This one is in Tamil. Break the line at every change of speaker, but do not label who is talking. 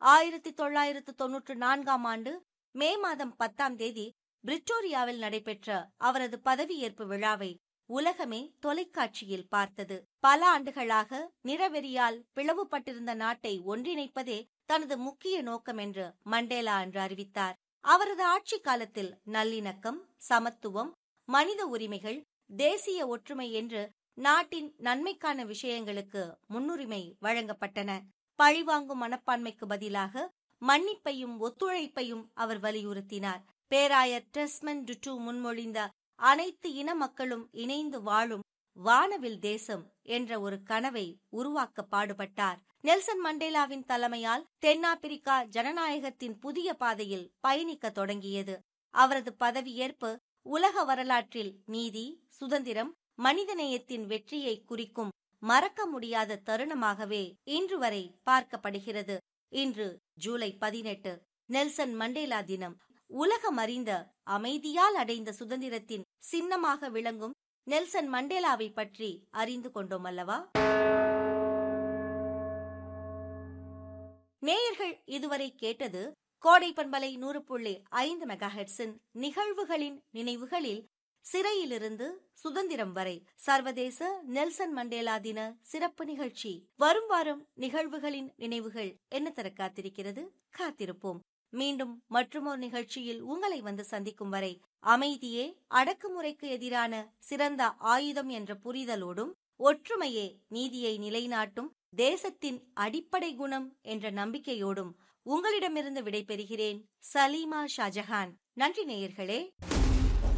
ஆயிரத்தி தொள்ளாயிரத்து தொன்னூற்று நான்காம் ஆண்டு மே மாதம் பத்தாம் தேதி பிரிட்டோரியாவில் நடைபெற்ற அவரது பதவியேற்பு விழாவை உலகமே தொலைக்காட்சியில் பார்த்தது பல ஆண்டுகளாக நிறவெறியால் பிளவுபட்டிருந்த நாட்டை ஒன்றிணைப்பதே தனது முக்கிய நோக்கம் என்று மண்டேலா அன்று அறிவித்தார் அவரது ஆட்சி காலத்தில் நல்லிணக்கம் சமத்துவம் மனித உரிமைகள் தேசிய ஒற்றுமை என்று நாட்டின் நன்மைக்கான விஷயங்களுக்கு முன்னுரிமை வழங்கப்பட்டன பழிவாங்கும் மனப்பான்மைக்கு பதிலாக மன்னிப்பையும் ஒத்துழைப்பையும் அவர் வலியுறுத்தினார் பேராயர் டெஸ்மன் டுட்டு முன்மொழிந்த அனைத்து இன மக்களும் இணைந்து வாழும் வானவில் தேசம் என்ற ஒரு கனவை உருவாக்க பாடுபட்டார் நெல்சன் மண்டேலாவின் தலைமையால் தென்னாப்பிரிக்கா ஜனநாயகத்தின் புதிய பாதையில் பயணிக்க தொடங்கியது அவரது பதவியேற்பு உலக வரலாற்றில் நீதி சுதந்திரம் மனிதநேயத்தின் வெற்றியை குறிக்கும் மறக்க முடியாத தருணமாகவே இன்று வரை பார்க்கப்படுகிறது இன்று ஜூலை பதினெட்டு நெல்சன் மண்டேலா தினம் உலகம் அறிந்த அமைதியால் அடைந்த சுதந்திரத்தின் சின்னமாக விளங்கும் நெல்சன் மண்டேலாவை பற்றி அறிந்து கொண்டோம் அல்லவா நேயர்கள் இதுவரை கேட்டது கோடை பண்பலை நூறு புள்ளி ஐந்து மெகாஹெட்ஸின் நிகழ்வுகளின் நினைவுகளில் சிறையிலிருந்து சுதந்திரம் வரை சர்வதேச நெல்சன் மண்டேலா தின சிறப்பு நிகழ்ச்சி வரும் வாரம் நிகழ்வுகளின் நினைவுகள் என்ன தர காத்திருக்கிறது காத்திருப்போம் மீண்டும் மற்றுமோர் நிகழ்ச்சியில் உங்களை வந்து சந்திக்கும் வரை அமைதியே அடக்குமுறைக்கு எதிரான சிறந்த ஆயுதம் என்ற புரிதலோடும் ஒற்றுமையே நீதியை நிலைநாட்டும் தேசத்தின் அடிப்படை குணம் என்ற நம்பிக்கையோடும் உங்களிடமிருந்து விடைபெறுகிறேன் சலீமா ஷாஜஹான் நன்றி நேயர்களே